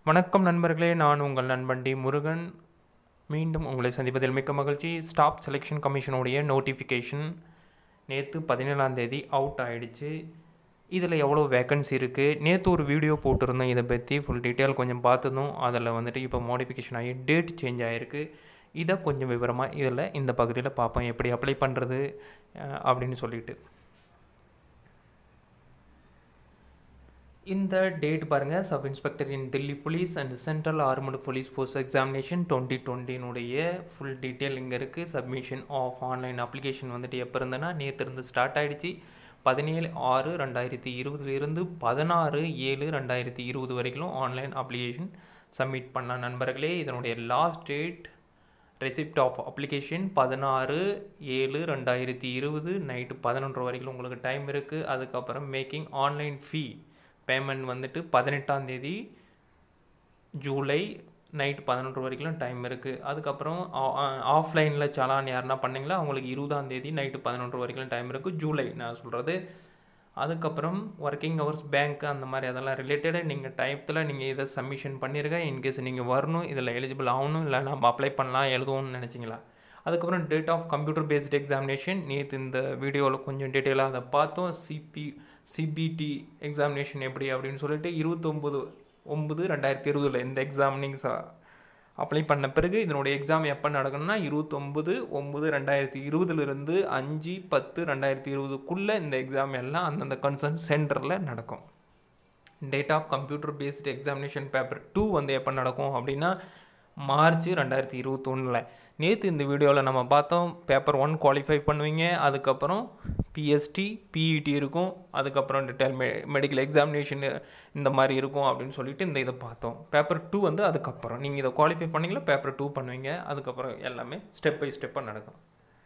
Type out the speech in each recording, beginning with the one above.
வணக்கம் நண்பர்களே நான் உங்கள் நண்பன் டி முருகன் மீண்டும் உங்களை சந்திப்பதில் மிக்க மகிழ்ச்சி ஸ்டாப் செலெக்ஷன் கமிஷனுடைய நோட்டிஃபிகேஷன் நேற்று பதினேழாம் தேதி அவுட் ஆயிடுச்சு இதில் எவ்வளோ வேக்கன்சி இருக்குது நேற்று ஒரு வீடியோ போட்டிருந்தேன் இதை பற்றி ஃபுல் டீட்டெயில் கொஞ்சம் பார்த்ததும் அதில் வந்துட்டு இப்போ மாடிஃபிகேஷன் ஆகி டேட் சேஞ்ச் ஆகிருக்கு இதை கொஞ்சம் விவரமாக இதில் இந்த பகுதியில் பார்ப்போம் எப்படி அப்ளை பண்ணுறது அஹ், அப்படின்னு சொல்லிட்டு இந்த டேட் பாருங்கள் sub inspector in Delhi police and central armed police post examination twenty டுவெண்ட்டினுடைய ஃபுல் டீட்டெயில் இங்கே இருக்குது சப்மிஷன் ஆஃப் ஆன்லைன் அப்ளிகேஷன் வந்துட்டு எப்போ இருந்ததுன்னா நேற்று இருந்து ஸ்டார்ட் ஆகிடுச்சு பதினேழு ஆறு ரெண்டாயிரத்தி இருபதுலேருந்து பதினாறு ஏழு ரெண்டாயிரத்தி இருபது வரைக்கும் ஆன்லைன் அப்ளிகேஷன் சப்மிட் பண்ண நண்பர்களே இதனுடைய last date receipt of application பதினாறு ஏழு ரெண்டாயிரத்தி இருபது நைட்டு பதினொன்று வரைக்கும் உங்களுக்கு டைம் இருக்குது அதுக்கப்புறம் மேக்கிங் ஆன்லைன் ஃபீ பேமெண்ட் வந்துட்டு பதினெட்டாம் தேதி ஜூலை நைட் பதினொன்று வரைக்கும் டைம் இருக்குது அதுக்கப்புறம் ஆஃப்லைனில் சலான் யாருன்னா பண்ணீங்களா அவங்களுக்கு இருபதாம் தேதி நைட்டு பதினொன்று வரைக்கும் டைம் இருக்குது ஜூலை நான் சொல்கிறது அதுக்கப்புறம் ஒர்க்கிங் ஹவர்ஸ் பேங்க் அந்த மாதிரி அதெல்லாம் ரிலேட்டடாக நீங்கள் டைத்தில் நீங்கள் இதை சப்மிஷன் பண்ணிருங்க இன்கேஸ் நீங்கள் வரணும் இதில் எலிஜிபிள் ஆகணும் இல்லை நம்ம அப்ளை பண்ணலாம் எழுதுவோம்னு நினச்சிங்களா அதுக்கப்புறம் date of computer based examination நேற்று இந்த வீடியோவில் கொஞ்சம் டீட்டெயிலாக அதை பார்த்தோம் சிபி சிபிடி எக்ஸாமினேஷன் எப்படி அப்படின்னு சொல்லிட்டு இருபத்தொம்பது ஒம்பது ரெண்டாயிரத்தி இருபதில் இந்த எக்ஸாம் நீங்கள் அப்ளை பண்ண பிறகு இதனுடைய எக்ஸாம் எப்போ நடக்கணும்னா இருபத்தொம்பது ஒம்பது ரெண்டாயிரத்தி இருபதுலேருந்து அஞ்சு பத்து ரெண்டாயிரத்தி இருபதுக்குள்ளே இந்த எக்ஸாம் எல்லாம் அந்தந்த கன்சர்ன் சென்டரில் நடக்கும் date of computer based examination paper two வந்து எப்போ நடக்கும் அப்படின்னா மார்ச் ரெண்டாயிரத்தி இருபத்தொன்னில் நேற்று இந்த வீடியோவில் நம்ம பார்த்தோம் பேப்பர் ஒன் குவாலிஃபை பண்ணுவீங்க அதுக்கப்புறம் பிஎஸ்டி பிஇடி இருக்கும் அதுக்கப்புறம் டெட்டல் மெ மெடிக்கல் எக்ஸாமினேஷன் இந்த மாதிரி இருக்கும் அப்படின்னு சொல்லிட்டு இந்த இதை பார்த்தோம் பேப்பர் டூ வந்து அதுக்கப்புறம் நீங்கள் இதை குவாலிஃபை பண்ணீங்களா பேப்பர் டூ பண்ணுவீங்க அதுக்கப்புறம் எல்லாமே ஸ்டெப் பை ஸ்டெப்பாக நடக்கும்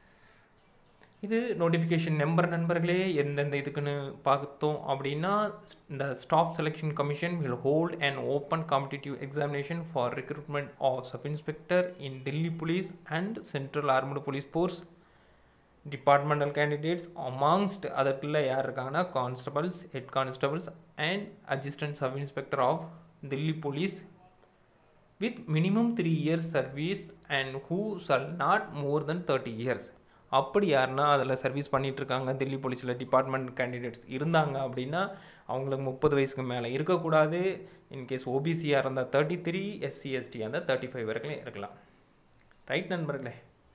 இது நோட்டிஃபிகேஷன் நம்பர் நண்பர்களே எந்தெந்த இதுக்குன்னு பார்த்தோம் அப்படின்னா இந்த staff selection commission will hold and open competitive examination for recruitment of sub inspector in Delhi police and central armed police force departmental candidates amongst அதற்குள்ள யார் இருக்காங்கன்னா constables head constables and assistant sub inspector of Delhi police with minimum three years service and who shall not more than thirty years அப்படி யாருன்னா அதில் service பண்ணிட்டு இருக்காங்க தில்லி போலீஸில் department candidates இருந்தாங்க அப்படின்னா அவங்களுக்கு முப்பது வயசுக்கு மேலே இருக்கக்கூடாது இன்கேஸ் ஓபிசியாக இருந்தால் தேர்ட்டி த்ரீ எஸ்சி எஸ்டி இருந்தால் தேர்ட்டி ஃபைவ் வரைக்கும் இருக்கலாம் ரைட் நண்பர்களே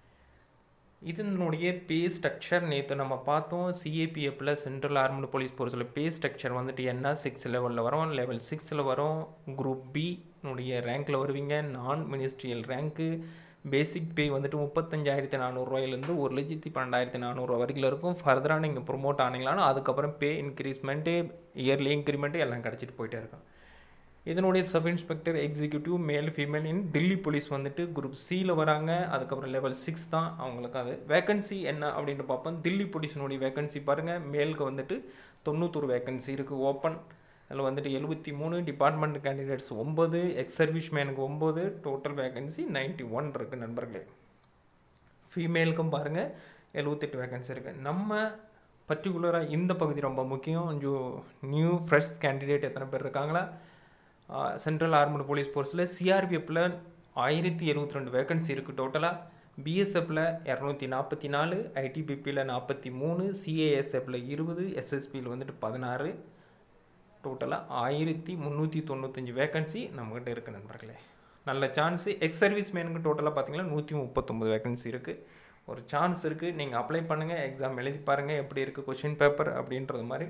இதனுடைய பே ஸ்ட்ரக்சர் நேற்று நம்ம பார்த்தோம் சிஏபிஎஃப்பில் சென்ட்ரல் ஆர்மடு போலீஸ் ஃபோர்ஸில் பே ஸ்ட்ரக்சர் வந்துட்டு என்ன சிக்ஸ் லெவலில் வரும் லெவல் சிக்ஸில் வரும் குரூப் பி னுடைய ரேங்க்கில் வருவீங்க நான் மினிஸ்ட்ரியல் ரேங்க்கு பேசிக் பே வந்துட்டு முப்பத்தஞ்சாயிரத்தி நானூறுரூவாயிலேருந்து ஒரு லட்சத்தி பன்னெண்டாயிரத்தி நானூறுரூவா வரைக்கும் இருக்கும் ஃபர்தராக நீங்கள் ப்ரொமோட் ஆனீங்களானா அதுக்கப்புறம் பே இன்க்ரீஸ்மெண்ட்டு இயர்லி இன்க்ரிமெண்ட்டு எல்லாம் கிடச்சிட்டு போயிட்டே இருக்கும் இதனுடைய sub inspector executive male female in Delhi police வந்துட்டு குரூப் சியில் வராங்க அதுக்கப்புறம் லெவல் சிக்ஸ் தான் அவங்களுக்கு அது வேகன்சி என்ன அப்படின்ட்டு பார்ப்போம் தில்லி போலீஸினுடைய வேகன்சி பாருங்கள் மேலுக்கு வந்துட்டு தொண்ணூத்தொரு வேகன்சி இருக்குது ஓப்பன் அதில் வந்துட்டு எழுபத்தி மூணு டிபார்ட்மெண்ட் கேண்டிடேட்ஸ் ஒம்பது எக்ஸ் சர்வீஸ் மேனுக்கு ஒம்பது டோட்டல் வேகன்சி நைன்ட்டி ஒன் இருக்குது நண்பர்களே ஃபீமேலுக்கும் பாருங்கள் எழுபத்தெட்டு வேகன்சி இருக்குது நம்ம பர்டிகுலராக இந்த பகுதி ரொம்ப முக்கியம் ஜோ நியூ ஃப்ரெஷ் கேண்டிடேட் எத்தனை பேர் இருக்காங்களா சென்ட்ரல் ஆர்மடு போலீஸ் ஃபோர்ஸில் சிஆர்பிஎஃப்பில் ஆயிரத்தி எழுபத்தி ரெண்டு வேகன்சி இருக்குது டோட்டலாக பிஎஸ்எஃப்பில் இரநூத்தி நாற்பத்தி நாலு ஐடிபிபியில் நாற்பத்தி மூணு சிஏஎஸ்எஃப்பில் இருபது எஸ்எஸ்பியில் வந்துட்டு பதினாறு டோட்டலாக ஆயிரத்தி முந்நூற்றி தொண்ணூத்தஞ்சு வேகன்சி நம்மக்கிட்ட இருக்குது நண்பர்களே நல்ல சான்ஸு எக்ஸ் சர்வீஸ் மேனுக்கு டோட்டலாக பார்த்தீங்கன்னா நூற்றி முப்பத்தொம்பது வேகன்சி இருக்குது ஒரு சான்ஸ் இருக்குது நீங்கள் அப்ளை பண்ணுங்கள் எக்ஸாம் எழுதி பாருங்கள் எப்படி இருக்குது கொஷின் பேப்பர் அப்படின்றது மாதிரி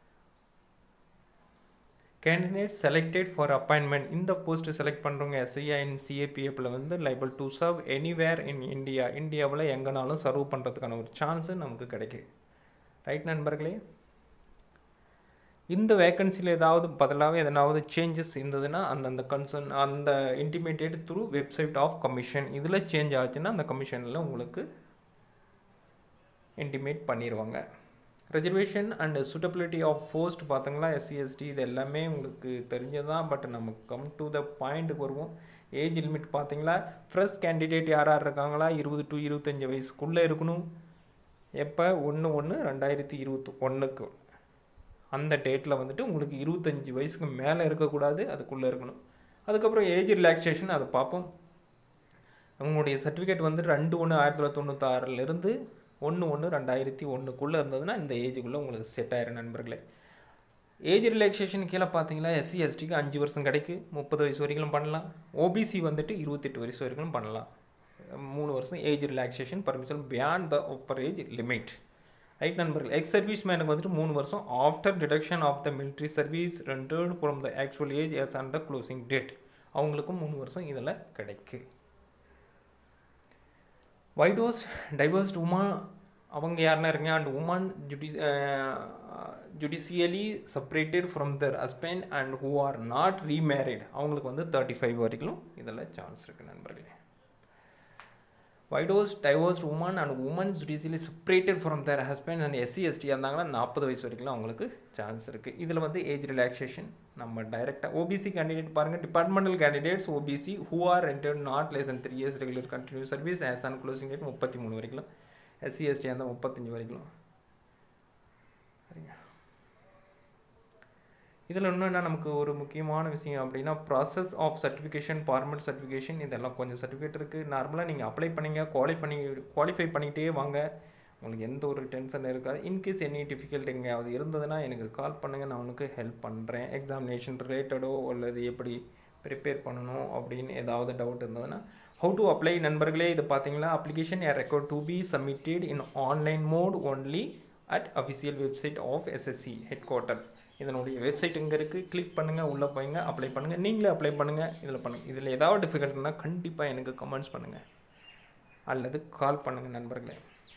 கேண்டிடேட் செலக்டட் ஃபார் அப்பாயின்மெண்ட் இந்த போஸ்ட்டு செலக்ட் பண்ணுறவங்க எஸ்ஐஆ இன் சிஏபிஎஃப்பில் வந்து liable to serve anywhere in India இந்தியாவில் எங்கேனாலும் சர்வ் பண்ணுறதுக்கான ஒரு சான்ஸு நமக்கு கிடைக்குது ரைட் நண்பர்களே இந்த வேக்கன்சியில் ஏதாவது பதிலாக எதனாவது சேஞ்சஸ் இருந்ததுன்னா அந்தந்த கன்சர்ன் அந்த intimated through website of commission இதில் சேஞ்ச் ஆச்சுன்னா அந்த கமிஷனில் உங்களுக்கு இன்டிமேட் பண்ணிடுவாங்க reservation and suitability of post பார்த்தீங்களா எஸ்சி எஸ்டி இது எல்லாமே உங்களுக்கு தெரிஞ்சதான் பட் நம்ம கம் டு த பாயிண்ட்டுக்கு வருவோம் ஏஜ் லிமிட் பார்த்தீங்களா ஃப்ரெஷ் கேண்டிடேட் யார் யார் இருக்காங்களா இருபது டு இருபத்தஞ்சி வயசுக்குள்ளே இருக்கணும் எப்போ ஒன்று ஒன்று ரெண்டாயிரத்தி இருபத்தி ஒன்றுக்கு அந்த டேட்டில் வந்துட்டு உங்களுக்கு இருபத்தஞ்சி வயசுக்கு மேலே இருக்கக்கூடாது அதுக்குள்ளே இருக்கணும் அதுக்கப்புறம் ஏஜ் ரிலாக்ஸேஷன் அதை பார்ப்போம் அவங்களுடைய சர்டிஃபிகேட் வந்து ரெண்டு ஒன்று ஆயிரத்தி தொள்ளாயிரத்தி தொண்ணூத்தாறுலேருந்து ஒன்று ஒன்று ரெண்டாயிரத்தி ஒன்றுக்குள்ளே இருந்ததுன்னா இந்த ஏஜுக்குள்ளே உங்களுக்கு செட் ஆயிரும் நண்பர்களே ஏஜ் ரிலாக்ஸேஷன் கீழே பார்த்தீங்கன்னா எஸ்சி எஸ்டிக்கு அஞ்சு வருஷம் கிடைக்கு முப்பது வயசு வரைக்கும் பண்ணலாம் ஓபிசி வந்துட்டு இருபத்தெட்டு வயசு வரைக்கும் பண்ணலாம் மூணு வருஷம் age relaxation permission beyond the upper age limit right நண்பர்கள் எக்ஸ் சர்வீஸ் மேனுக்கு வந்துட்டு மூணு வருஷம் after deduction of the military service rendered from the actual age as and the closing date அவங்களுக்கும் மூணு வருஷம் இதில் கிடைக்கு வைடோஸ் டைவர்ஸ்ட் உமா அவங்க யாருன்னா இருங்க அண்ட் உமன் ஜுடிஸ் judicially separated from their husband and who are not remarried அவங்களுக்கு வந்து தேர்ட்டி ஃபைவ் வரைக்கும் இதில் சான்ஸ் இருக்குது நண்பர்களே widows divorced women and women judicially separated from their husband and SC ST இருந்தாங்கன்னா நாற்பது வயசு வரைக்கும் அவங்களுக்கு சான்ஸ் இருக்குது இதில் வந்து ஏஜ் ரிலாக்ஸேஷன் நம்ம டைரெக்டாக ஓபிசி கேண்டிடேட் பாருங்கள் departmental candidates OBC who are rendered not less than three years regular continue service as and closing date முப்பத்தி மூணு வரைக்கும் எஸ்சி எஸ்டி அந்த முப்பத்தஞ்சு வரைக்கும் சரிங்க இதில் இன்னும் என்ன நமக்கு ஒரு முக்கியமான விஷயம் அப்படின்னா process of certification formal certification இதெல்லாம் கொஞ்சம் சர்டிஃபிகேட் இருக்குது நார்மலாக நீங்கள் அப்ளை பண்ணிங்க குவாலிஃபை பண்ணி குவாலிஃபை பண்ணிகிட்டே வாங்க உங்களுக்கு எந்த ஒரு டென்ஷன் இருக்காது இன்கேஸ் எனி டிஃபிகல்ட் எங்கேயாவது இருந்ததுன்னா எனக்கு கால் பண்ணுங்கள் நான் உனக்கு ஹெல்ப் பண்ணுறேன் எக்ஸாமினேஷன் ரிலேட்டடோ அல்லது எப்படி ப்ரிப்பேர் பண்ணணும் அப்படின்னு ஏதாவது டவுட் இருந்ததுன்னா ஹவு டு அப்ளை நண்பர்களே இது பார்த்தீங்களா application are required to be submitted in online mode only at official website of SSC head quarter இதனுடைய வெப்சைட் இங்கே இருக்குது கிளிக் பண்ணுங்கள் உள்ளே போய்ங்க அப்ளை பண்ணுங்கள் நீங்களே அப்ளை பண்ணுங்கள் இதில் பண்ணுங்கள் இதில் ஏதாவது டிஃபிகல்ட்னா கண்டிப்பாக எனக்கு கமெண்ட்ஸ் பண்ணுங்கள் அல்லது கால் பண்ணுங்கள் நண்பர்களே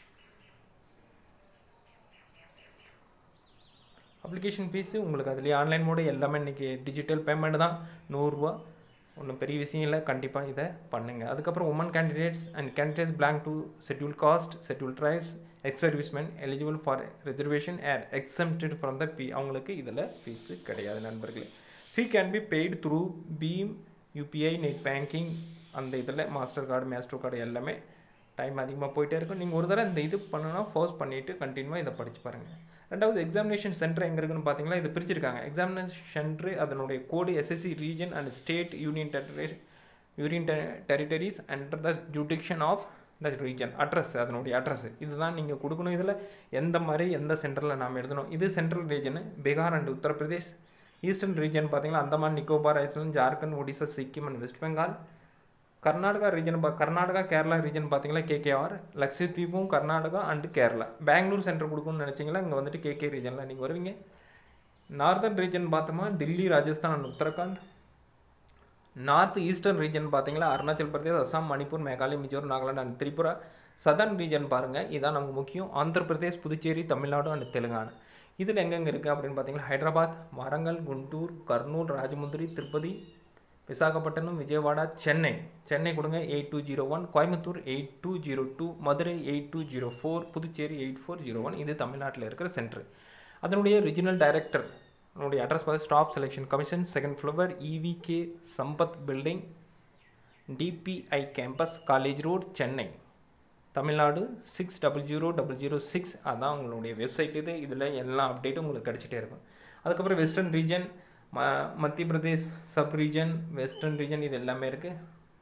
அப்ளிகேஷன் ஃபீஸு உங்களுக்கு அதுலேயே ஆன்லைன் மோடு எல்லாமே இன்றைக்கி டிஜிட்டல் பேமெண்ட் தான் நூறுரூவா ஒன்றும் பெரிய விஷயம் இல்லை கண்டிப்பாக இதை பண்ணுங்கள் அதுக்கப்புறம் women candidates and candidates belong to schedule caste schedule tribes ex serviceman eligible for reservation are exempted from the fee அவங்களுக்கு இதில் ஃபீஸு கிடையாது நண்பர்களே fee can be paid through BHIM UPI net banking அந்த இதில் மாஸ்டர் கார்டு மேஸ்டர் கார்டு எல்லாமே time அதிகமாக போயிட்டே இருக்கும் நீங்கள் ஒரு தடவை இந்த இது பண்ணணும்னா ஃபோர்ஸ் பண்ணிவிட்டு கண்டினியூவாக இதை படித்து பாருங்கள் ரெண்டாவது எக்ஸாமினேஷன் சென்டர் எங்கே இருக்குன்னு பார்த்தீங்கன்னா இது பிரிச்சிருக்காங்க எக்ஸாமினேஷன் சென்டர் அதனுடைய code SSC region and state union territory union territories under the jurisdiction of the region address அதனுடைய அட்ரஸ் இதுதான் நீங்கள் கொடுக்கணும் இதில் எந்த மாதிரி எந்த சென்டரில் நாம் எழுதணும் இது central region Bihar and Uttar Pradesh eastern region பார்த்தீங்கன்னா Andaman Nicobar island Jharkhand Odisha Sikkim and West Bengal Karnataka region பா கர்நாடகா கேரளா ரீஜன் பார்த்தீங்கன்னா கேகேஆர் லக்ஷத்வீப்பும் கர்நாடகா அண்டு கேரளா பெங்களூர் சென்டர் கொடுக்கணும்னு நினச்சிங்களா இங்கே வந்துட்டு கேகே ரீஜனில் நீங்கள் வருவீங்க நார்தர்ன் ரீஜன் பார்த்தோமா Delhi Rajasthan and Uttarakhand north eastern region பார்த்தீங்களா Arunachal Pradesh Assam Manipur Meghalaya Mizoram Nagaland and Tripura southern region பாருங்கள் இதான் நமக்கு முக்கியம் ஆந்திர பிரதேஷ் புதுச்சேரி தமிழ்நாடு அண்ட் தெலுங்கானா இதில் எங்கெங்கே இருக்குது அப்படின்னு பார்த்தீங்கன்னா ஹைதராபாத் வாரங்கல் குண்டூர் கர்னூல் ராஜமுந்திரி திருப்பதி விசாகப்பட்டினம் விஜயவாடா சென்னை சென்னை கொடுங்க eight two zero one Coimbatore eight two zero two Madurai eight two zero four Puducherry eight four zero one இது தமிழ்நாட்டில் இருக்கிற சென்டர் அதனுடைய ரிஜினல் டைரக்டர் அதனுடைய அட்ரஸ் பார்த்து staff selection commission second floor EVK Sampath building DPI campus college road Chennai Tamil Nadu six double zero double zero six அதான் உங்களுடைய website இது இதில் எல்லா அப்டேட்டும் உங்களுக்கு கிடச்சிட்டே இருக்கும் அதுக்கப்புறம் வெஸ்டர்ன் ரீஜன் ம Madhya Pradesh sub region western region இது எல்லாமே இருக்குது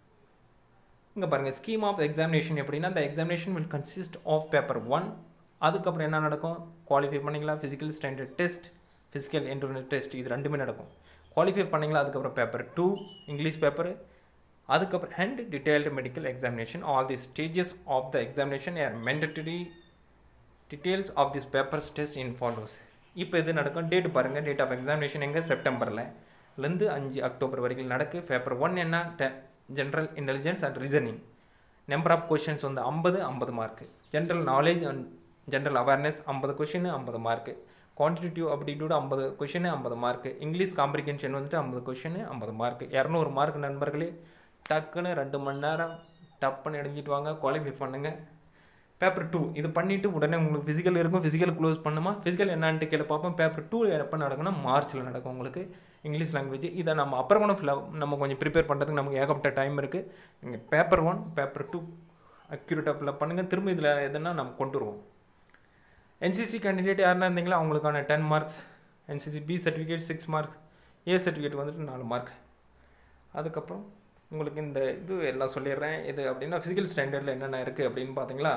இங்கே பாருங்கள் ஸ்கீம் ஆஃப் எக்ஸாமினேஷன் எப்படின்னா அந்த examination will consist of paper one அதுக்கப்புறம் என்ன நடக்கும் குவாலிஃபை பண்ணிங்களா physical standard test physical entrance test இது ரெண்டுமே நடக்கும் குவாலிஃபை பண்ணிங்களா அதுக்கப்புறம் பேப்பர் டூ இங்கிலீஷ் பேப்பர் அதுக்கப்புறம் and detailed medical examination all the stages of the examination are mandatory details of this papers test in follows இப்போ இது நடக்கும் டேட் பாருங்கள் டேட் ஆஃப் எக்ஸாமினேஷன் எங்கே செப்டம்பரில் லேருந்து அஞ்சு அக்டோபர் வரைக்கும் நடக்கு பேப்பர் ஒன் என்ன general intelligence and reasoning number of questions வந்து ஐம்பது ஐம்பது mark general knowledge and general awareness ஐம்பது கொஷின் ஐம்பது மார்க்கு குவான்டிட்டிவ் அப்டிடியூட் ஐம்பது கொஷின் ஐம்பது மார்க்கு இங்கிலீஷ் காம்ப்ரிகென்ஷன் வந்துட்டு ஐம்பது கொஷின் ஐம்பது மார்க் இரநூறு மார்க் நண்பர்களே டக்குன்னு ரெண்டு மணி நேரம் டப்புன்னு எழுதிட்டு வாங்க குவாலிஃபை பண்ணுங்கள் பேப்பர் டூ இது பண்ணிவிட்டு உடனே உங்களுக்கு ஃபிசிக்கல் இருக்கும் ஃபிசிக்கல் க்ளோஸ் பண்ணுமா ஃபிசிக்கல் என்னன்ட்டு கேள்வி பார்ப்போம் பேப்பர் டூ எப்போ நடக்கும்னா மார்ச்சில் நடக்கும் உங்களுக்கு இங்கிலீஷ் லாங்குவேஜ் இதை நம்ம அப்புறம் கூட ஃபில் நம்ம கொஞ்சம் ப்ரிப்பேர் பண்ணுறதுக்கு நமக்கு ஏகப்பட்ட டைம் இருக்குது நீங்கள் பேப்பர் ஒன் பேப்பர் டூ அக்யூரேட்டாக ஃபில்அப் பண்ணுங்கள் திரும்ப இதில் எதுனா நம்ம கொண்டு வருவோம் என்சிசி கேண்டிடேட் யாருன்னா இருந்தீங்களா அவங்களுக்கான ten marks NCC B certificate six mark A certificate வந்துட்டு நாலு மார்க் அதுக்கப்புறம் உங்களுக்கு இந்த இது எல்லாம் சொல்லிடுறேன் இது அப்படின்னா ஃபிசிக்கல் ஸ்டாண்டர்டில் என்னென்ன இருக்குது அப்படின்னு பார்த்தீங்களா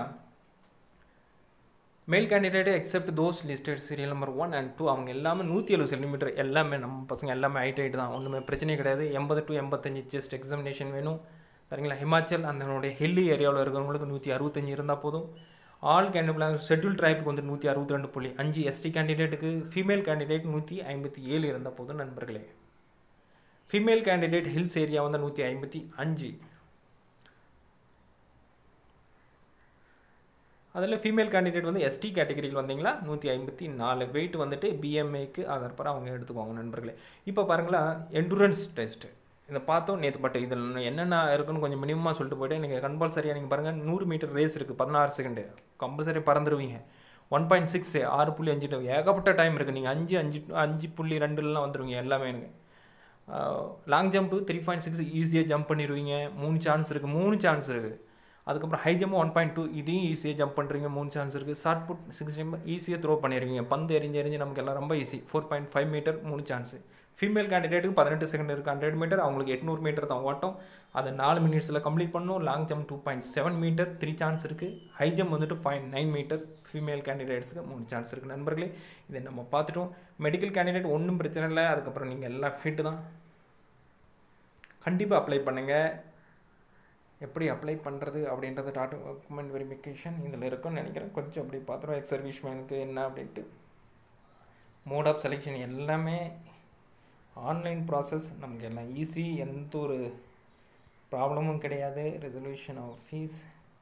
male candidate except those listed serial number one and two அவங்க எல்லாமே நூற்றி எழுபது சென்டிமீட்டர் எல்லாமே நம்ம பசங்க எல்லாமே ஹைட் ஹைட் தான் ஒன்றுமே பிரச்சனையே கிடையாது எண்பது டு எண்பத்தஞ்சு ஜஸ்ட் எக்ஸாமினேஷன் வேணும் சரிங்களா ஹிமாச்சல் அதனுடைய ஹில்லி ஏரியாவில் இருக்கிறவங்களுக்கு நூற்றி அறுபத்தஞ்சு இருந்தால் போதும் ஆல் கேண்டிடேட் ஷெட்யூல் ட்ரைப்புக்கு வந்து நூற்றி அறுபத்தி ரெண்டு புள்ளி அஞ்சு எஸ்டி கேண்டிடேட்டுக்கு ஃபீமேல் கேண்டிடேட் நூற்றி ஐம்பத்தி ஏழு இருந்தால் போதும் நண்பர்களே ஃபீமேல் கேண்டிடேட் ஹில்ஸ் ஏரியா வந்து நூற்றி ஐம்பத்தி அஞ்சு அதில் ஃபீமேல் கேண்டிடேட் வந்து எஸ்டி கேட்டகரியில் வந்தீங்களா நூற்றி ஐம்பத்தி நாலு வெயிட் வந்துட்டு பிஎம்ஏக்கு ஆதார் பரம் அவங்க எடுத்துக்குவாங்க நண்பர்களே இப்போ பாருங்களா என்டூரன்ஸ் டெஸ்ட்டு இதை பார்த்தோம் நேற்று பட் இதில் என்னென்ன இருக்குன்னு கொஞ்சம் மினிமமாக சொல்லிட்டு போயிட்டு நீங்கள் கம்பல்சரியாக நீங்கள் பாருங்கள் நூறு மீட்டர் ரேஸ் இருக்குது பதினாறு செகண்டு கம்பல்சரி பறந்துருவீங்க ஒன் பாயிண்ட் சிக்ஸ் ஆறு புள்ளி அஞ்சு ஏகப்பட்ட டைம் இருக்குது நீங்கள் அஞ்சு அஞ்சு அஞ்சு புள்ளி ரெண்டுலாம் வந்துடுவீங்க எல்லாமே எனக்கு long jump three point six ஈஸியாக ஜம்ப் பண்ணிடுவீங்க மூணு சான்ஸ் இருக்குது மூணு சான்ஸ் இருக்குது அதுக்கப்புறம் high jump one point two இதையும் ஈஸியாக ஜம்ப் பண்ணுறீங்க மூணு சான்ஸ் இருக்குது ஷார்ட் புட் சிக்ஸ் டைம் ஈஸியாக த்ரோ பண்ணிடுவீங்க பந்து எரிஞ்சு எரிஞ்சு நமக்கு எல்லாம் ரொம்ப easy four point five metre மூணு சான்ஸு ஃபீமேல் கேண்டிடேட்டுக்கு பதினெட்டு செகண்ட் இருக்குது ஹண்ட்ரட் மீட்டர் அவங்களுக்கு எட்நூறு மீட்டர் தான் ஓட்டம் அதை நாலு மினிட்ஸில் கம்ப்ளீட் பண்ணணும் long jump two point seven metre three chance இருக்குது ஹை ஜம்ப் வந்துட்டு ஃபைவ் நைன் மீட்டர் ஃபீமேல் கேண்டிடேட்ஸுக்கு மூணு சான்ஸ் இருக்குது நண்பர்களே இதை நம்ம பார்த்துட்டோம் மெடிக்கல் கேண்டிடேட் ஒன்றும் பிரச்சனை இல்லை அதுக்கப்புறம் நீங்கள் எல்லாம் ஃபிட்டு தான் கண்டிப்பாக அப்ளை பண்ணுங்கள் எப்படி அப்ளை பண்ணுறது அப்படின்றது டாக்குமெண்ட் வெரிஃபிகேஷன் இதில் இருக்குன்னு நினைக்கிறேன் கொஞ்சம் அப்படி பார்த்துருவோம் எக்ஸ் சர்வீஸ்மேனுக்கு என்ன அப்படின்ட்டு மோட் ஆஃப் செலெக்ஷன் எல்லாமே ஆன்லைன் ப்ராசஸ் நமக்கு எல்லாம் ஈஸி எந்த ஒரு ப்ராப்ளமும் கிடையாது ரெசல்யூஷன் ஆஃப் ஃபீஸ்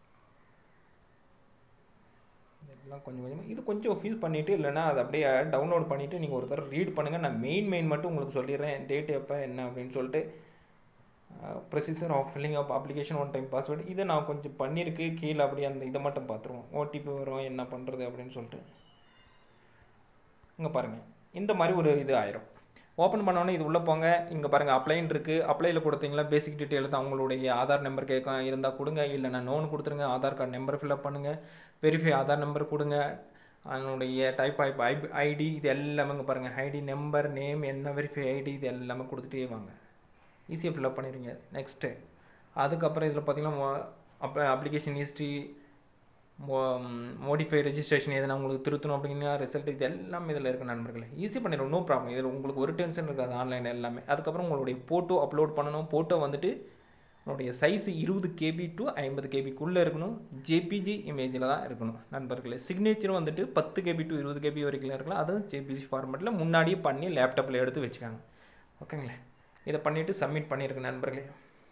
இதெல்லாம் கொஞ்சம் கொஞ்சமாக இது கொஞ்சம் ஃபீல் பண்ணிவிட்டு இல்லைனா அதை அப்படியே டவுன்லோட் பண்ணிவிட்டு நீங்கள் ஒரு தடவை ரீட் பண்ணுங்கள் நான் மெயின் மெயின் மட்டும் உங்களுக்கு சொல்லிடுறேன் டேட் எப்போ என்ன அப்படின்னு சொல்லிட்டு procedure of filling up application one time password இதை நான் கொஞ்சம் பண்ணியிருக்கு கீழே அப்படியே அந்த இதை மட்டும் பார்த்துருவோம் ஓடிபி வரும் என்ன பண்ணுறது அப்படின்னு சொல்லிட்டு இங்கே பாருங்கள் இந்த மாதிரி ஒரு இது ஆயிரும் ஓப்பன் பண்ணோன்னே இது உள்ளே போங்க இங்கே பாருங்கள் அப்ளைன் இருக்குது அப்ளையில் கொடுத்தீங்களா பேசிக் டீட்டெயில் தான் உங்களுடைய ஆதார் நம்பர் கேட்க இருந்தால் கொடுங்க இல்லை நான் நோன் கொடுத்துருங்க ஆதார் கார்டு நம்பர் ஃபில்அப் பண்ணுங்கள் வெரிஃபை ஆதார் நம்பர் கொடுங்க அதனுடைய டைப் ஐப் ஐ ஐடி இது எல்லாமே இங்கே பாருங்கள் ஐடி நம்பர் நேம் என்ன வெரிஃபை ஐடி இது எல்லாமே கொடுத்துட்டே வாங்க ஈஸியாக ஃபில்அப் பண்ணிடுவீங்க நெக்ஸ்ட்டு அதுக்கப்புறம் இதில் பார்த்தீங்கன்னா up application history modify registration எதனா உங்களுக்கு திருத்தணும் அப்படின்னா ரிசல்ட் இது எல்லாமே இதில் இருக்க நண்பர்களே ஈஸி பண்ணிடும் நோ ப்ராப்ளம் இதில் உங்களுக்கு ஒரு டென்ஷன் இருக்காது ஆன்லைன் எல்லாமே அதுக்கப்புறம் உங்களுடைய ஃபோட்டோ அப்லோட் பண்ணணும் ஃபோட்டோ வந்துட்டு உங்களுடைய சைஸ் இருபது கேபி டு ஐம்பது கேபிக்குள்ளே இருக்கணும் ஜேபிஜி இமேஜில் தான் இருக்கணும் நண்பர்களே சிக்னேச்சரும் வந்துட்டு பத்து கேபி டு இருபது கேபி வரைக்கும் இருக்கலாம் அதுவும் ஜேபிஜி ஃபார்மேட்டில் முன்னாடியே பண்ணி லேப்டாப்பில் எடுத்து வச்சுக்காங்க ஓகேங்களே இதை பண்ணிவிட்டு சப்மிட் பண்ணியிருக்கேன் நண்பர்களே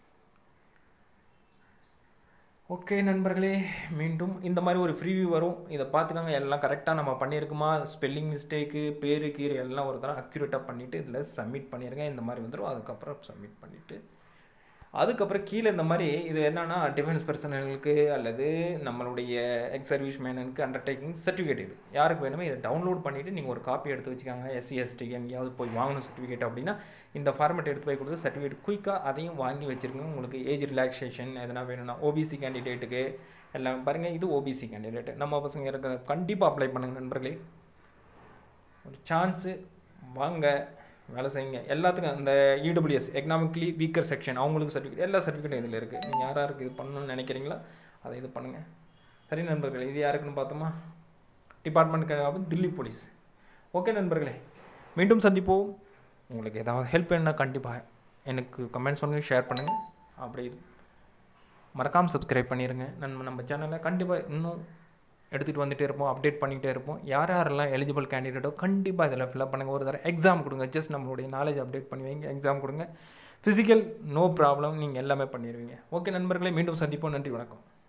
ஓகே நண்பர்களே மீண்டும் இந்த மாதிரி ஒரு ஃப்ரீவியூ வரும் இதை பார்த்துக்கோங்க எல்லாம் கரெக்டாக நம்ம பண்ணியிருக்குமா ஸ்பெல்லிங் மிஸ்டேக்கு பேரு கீரை எல்லாம் ஒரு தடவை அக்யூரேட்டாக பண்ணிவிட்டு இதில் சப்மிட் பண்ணியிருக்கேன் இந்த மாதிரி வந்துடும் அதுக்கப்புறம் சப்மிட் பண்ணிவிட்டு அதுக்கப்புறம் கீழே இந்த மாதிரி இது என்னன்னா டிஃபென்ஸ் பர்சனலுக்கு அல்லது நம்மளுடைய எக்ஸ் சர்வீஸ் மேனுக்கு அண்டர்டேக்கிங் சர்டிஃபிகேட் இது யாருக்கு வேணுமோ இதை டவுன்லோட் பண்ணிவிட்டு நீங்கள் ஒரு காப்பி எடுத்து வச்சுக்காங்க எஸ்சி எஸ்டிக்கு எங்கேயாவது போய் வாங்கணும் சர்டிஃபிகேட் அப்படின்னா இந்த ஃபார்மேட் எடுத்து போய் கொடுத்து சர்டிஃபிகேட் குயிக்காக அதையும் வாங்கி வச்சுருக்கோங்க உங்களுக்கு ஏஜ் ரிலாக்ஸேஷன் எதனா வேணும்னா ஓபிசி கேண்டிடேட்டுக்கு எல்லாம் பாருங்கள் இது ஓபிசி கேண்டிடேட் நம்ம பசங்க இருக்க கண்டிப்பாக அப்ளை பண்ணுங்க நண்பர்களே ஒரு சான்ஸு வாங்க வேலை செய்யுங்க எல்லாத்துக்கும் அந்த இடபிள்யூஎஸ் எக்கனாமிக்லி வீக்கர் செக்ஷன் அவங்களுக்கு சர்டிஃபிகேட் எல்லா சர்டிஃபிகேட்டும் இதில் இருக்குது நீங்கள் யார் யாருக்கு இது பண்ணணும்னு நினைக்கிறீங்களோ அதை இது பண்ணுங்கள் சரி நண்பர்களே இது யாருக்குன்னு பார்த்தோமா டிபார்ட்மெண்ட் தில்லி போலீஸ் ஓகே நண்பர்களே மீண்டும் சந்திப்போம் உங்களுக்கு ஏதாவது ஹெல்ப் வேணுன்னா கண்டிப்பாக எனக்கு கமெண்ட்ஸ் பண்ணுங்கள் ஷேர் பண்ணுங்கள் அப்படி மறக்காமல் சப்ஸ்கிரைப் பண்ணிடுங்க நம்ம நம்ம சேனலை கண்டிப்பாக இன்னும் எடுத்துகிட்டு வந்துகிட்டே இருப்போம் அப்டேட் பண்ணிகிட்டே இருப்போம் யார் யாரெல்லாம் எலிஜிபிள் கேண்டிடேட்டோ கண்டிப்பாக இதில் ஃபில்அப் பண்ணுங்கள் ஒரு தடவை எக்ஸாம் கொடுங்க ஜஸ்ட் நம்மளுடைய நாலேஜ் அப்டேட் பண்ணி வைங்க எக்ஸாம் கொடுங்க ஃபிசிக்கல் நோ ப்ராப்ளம் நீங்கள் எல்லாமே பண்ணிடுவீங்க ஓகே நண்பர்களே மீண்டும் சந்திப்போம் நன்றி வணக்கம்